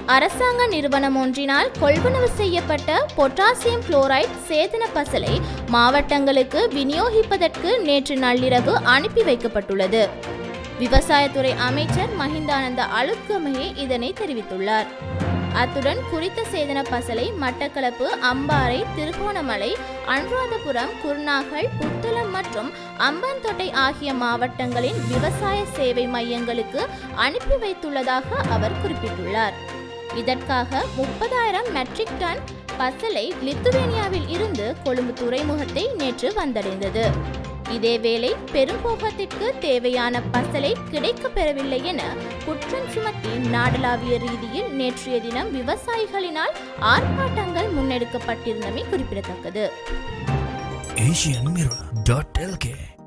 அரசாங்க நிறுவனம் ஒன்றினால் கொள்வனவு செய்யப்பட்ட பொட்டாசியம் குளோரைட் சேதன பசலை மாவட்டங்களுக்கு விநியோகிப்பதற்கு நேற்று நள்ளிரவு அனுப்பி வைக்கப்பட்டுள்ளது விவசாயத்துறை அமைச்சர் மஹிந்தானந்த அழுத்கமையே இதனை தெரிவித்துள்ளார் அத்துடன் குறித்த சேதன பசலை மட்டக்களப்பு அம்பாறை திருகோணமலை அனுராதபுரம் குருநாகல் புத்தளம் மற்றும் அம்பந்தோட்டை ஆகிய மாவட்டங்களின் விவசாய சேவை மையங்களுக்கு அனுப்பி வைத்துள்ளதாக அவர் குறிப்பிட்டுள்ளார் இதற்காக முப்பதாயிரம் மெட்ரிக் டன் பசலை லித்துவேனியாவில் இருந்து கொழும்பு துறைமுகத்தை நேற்று வந்தடைந்தது இதேவேளை பெரும்போகத்திற்கு தேவையான பசலை கிடைக்கப் பெறவில்லை என குற்றம் சுமத்தி நாடளாவிய ரீதியில் நேற்றைய தினம் விவசாயிகளினால் ஆர்ப்பாட்டங்கள் முன்னெடுக்கப்பட்டிருந்தமை குறிப்பிடத்தக்கது asianmirror.lk